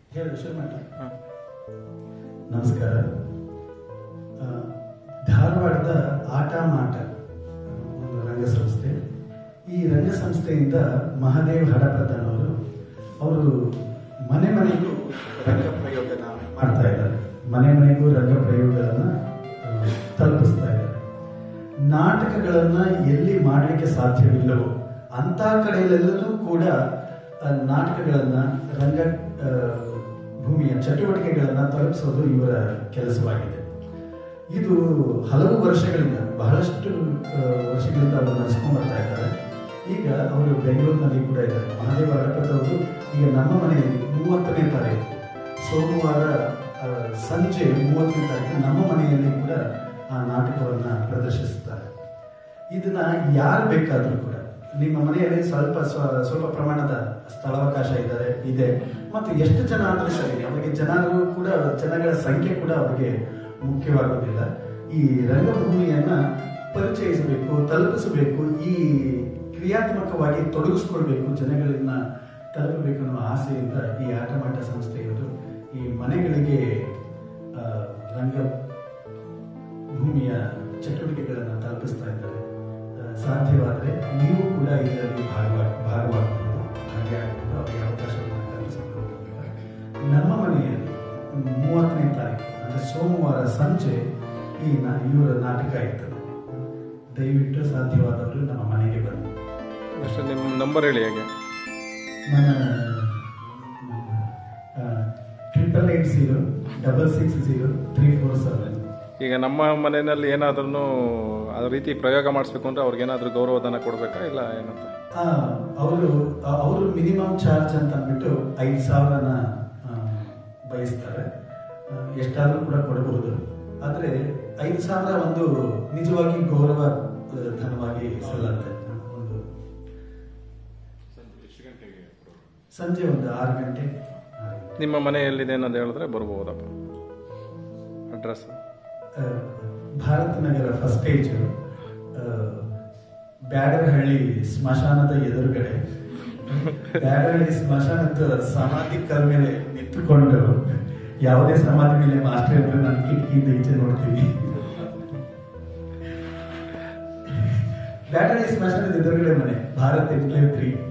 ಹೇಳು ಶುರು ಮಾಡಿ ಹಾಂ ನಮಸ್ಕಾರ ಆ, ಧಾರವಾಡದ ಆಟ ಮಾಟ ಒಂದು ರಂಗಸಂಸ್ಥೆ ಈ ರಂಗಸಂಸ್ಥೆಯಿಂದ ಮಹಾದೇವ್ ಹಡಪದನವರು ಅವರು ಮನೆ ಮನೆಗೂ ರಂಗ ಪ್ರಯೋಗನ ಮಾಡ್ತಾ ಇದ್ದಾರೆ ಮನೆ ಮನೆಗೂ ರಂಗ ಪ್ರಯೋಗಗಳನ್ನ ಆ, ತಲುಪಿಸ್ತಾ ಇದ್ದಾರೆ ನಾಟಕಗಳನ್ನ ಎಲ್ಲಿ ಮಾಡಲಿಕ್ಕೆ ಸಾಧ್ಯವಿಲ್ಲವೋ ಅಂತ ಕಡೆಯಲ್ಲೆಲ್ಲೂ ಕೂಡ ಆ, ನಾಟಕಗಳನ್ನ ರಂಗ ಆ, ಭೂಮಿಯ ಚಟುವಟಿಕೆಗಳನ್ನ ತಲುಪಿಸೋದು ಇವರ ಕೆಲಸವಾಗಿದೆ ಇದು ಹಲವು ವರ್ಷಗಳಿಂದ ಬಹಳಷ್ಟು ಆ, ವರ್ಷಗಳಿಂದ ಅವರು ನಡೆಸ್ಕೊಂಡು ಬರ್ತಾ ಇದ್ದಾರೆ ಈಗ ಅವರು ಬೆಂಗಳೂರಿನಲ್ಲಿ ಕೂಡ ಇದ್ದಾರೆ ಮಹಾದೇವ ಹಡಪದ್ ಅವರು ಈಗ ನಮ್ಮ ಮನೆಯಲ್ಲಿ ಮೂವತ್ತನೇ ತಾರೀಕು ಸೋಮವಾರ ಆ, ಸಂಜೆ ಮೂವತ್ತನೇ ತಾರೀಕು ನಮ್ಮ ಮನೆಯಲ್ಲಿ ಕೂಡ ಆ ನಾಟಕವನ್ನ ಪ್ರದರ್ಶಿಸುತ್ತಾರೆ ಇದನ್ನ ಯಾರು ಬೇಕಾದರೂ ಕೂಡ ನಿಮ್ಮ ಮನೆಯಲ್ಲಿ ಸ್ವಲ್ಪ ಸ್ವ- ಸ್ವಲ್ಪ ಪ್ರಮಾಣದ ಸ್ಥಳಾವಕಾಶ ಇದ್ದಾರೆ ಇದೆ ಮತ್ತು ಎಷ್ಟು ಜನ ಆದರೂ ಸರಿ ಅವರಿಗೆ ಜನರು ಕೂಡ ಜನಗಳ ಸಂಖ್ಯೆ ಕೂಡ ಅವರಿಗೆ ಮುಖ್ಯವಾಗುವುದಿಲ್ಲ ಈ ರಂಗಭೂಮಿಯನ್ನ ಪರಿಚಯಿಸಬೇಕು ತಲುಪಿಸಬೇಕು ಈ ಕ್ರಿಯಾತ್ಮಕವಾಗಿ ತೊಡಗಿಸ್ಕೊಳ್ಬೇಕು ಜನಗಳನ್ನ ತಲುಪಬೇಕು ಅನ್ನೋ ಆಸೆಯಿಂದ ಈ ಆಟಮಾಟ ಸಂಸ್ಥೆಯವರು ಈ ಮನೆಗಳಿಗೆ ಆ, ರಂಗ ಭೂಮಿಯ ಚಟುವಟಿಕೆಗಳನ್ನು ತಲುಪಿಸ್ತಾ ಇದ್ದಾರೆ ಆ, ಸಾಧ್ಯವಾದರೆ ನೀವು ಕೂಡ ಇದರಲ್ಲಿ ಭಾಗವಾ- ಭಾಗವಾಗಬಹುದು ಹಾಗೆ ಆಗಬಹುದು ಅವರಿಗೆ ಅವಕಾಶವನ್ನು ಕಲ್ಪಿಸಿಕೊಡಬೇಕು ನಮ್ಮ ಮನೆಯಲ್ಲಿ ಮೂವತ್ತನೇ ತಾರೀಕು ಅಂದರೆ ಸೋಮವಾರ ಸಂಜೆ ಈ ನಾ ಇವರ ನಾಟಕ ಇರ್ತದೆ ದಯವಿಟ್ಟು ಸಾಧ್ಯವಾದವರು ನಮ್ಮ ಮನೆಗೆ ಬನ್ನಿ ಅಷ್ಟೇ ನಿಮ್ಮ ನಂಬರ್ ಹೇಳಿ ಹೇಗೆ ನನ್ನ triple eight zero double six zero three four seven ಈಗ ನಮ್ಮ ಮನೆಯಲ್ಲಿ ಏನಾದ್ರೂ ಆ ರೀತಿ ಪ್ರಯೋಗ ಮಾಡಿಸ್ಬೇಕು ಅಂದ್ರೆ ಅವ್ರಿಗೇನಾದ್ರೂ ಗೌರವಧನ ಕೊಡಬೇಕಾ ಇಲ್ಲ ಏನಂತ ಅವರು ಅವರು ಮಿನಿಮಮ್ ಚಾರ್ಜ್ ಅಂತ ಅಂದ್ಬಿಟ್ಟು ಐದು ಸಾವಿರನ ಆ, ಬಯಸ್ತಾರೆ ಆ, ಎಷ್ಟಾದರೂ ಕೂಡ ಕೊಡಬಹುದು ಆದರೆ ಐದು ಸಾವಿರ ಒಂದು ನಿಜವಾಗಿ ಗೌರವ ಆ, ಧನವಾಗಿ ಸಲ್ಲತ್ತೆ ಒಂದು ಸಂಜೆ ಒಂದು ಆರು ಗಂಟೆ ಆರು ಗಂಟೆ. ನಿಮ್ಮ ಮನೆ ಎಲ್ಲಿದೆ ಅನ್ನೋದು ಹೇಳಿದ್ರೆ ಬರ್ಬೋದಪ್ಪ ಅಡ್ರೆಸ್ ಆ, ಭಾರತ್ ನಗರ ಫಸ್ಟ್ ಪೇಜ್ ಬ್ಯಾಡರಹಳ್ಳಿ ಸ್ಮಶಾನದ ಎದುರುಗಡೆ ಬ್ಯಾಡರಹಳ್ಳಿ ಸ್ಮಶಾನದ ಸಮಾಧಿ ಕಲ್ ಮೇಲೆ ನಿಂತುಕೊಂಡು ಯಾವುದೇ ಸಮಾಧಿ ಮೇಲೆ ಮಾಸ್ಟರ್ ಇದ್ರೆ ನಾನು ಕಿಟಕಿಯಿಂದ ಈಚೆ ನೋಡ್ತೀನಿ ಬ್ಯಾಡರಹಳ್ಳಿ ಸ್ಮಶಾನದ ಎದುರುಗಡೆ ಮನೆ ಭಾರತ್ ಎನ್ಕ್ಲೇವ್ ತ್ರೀ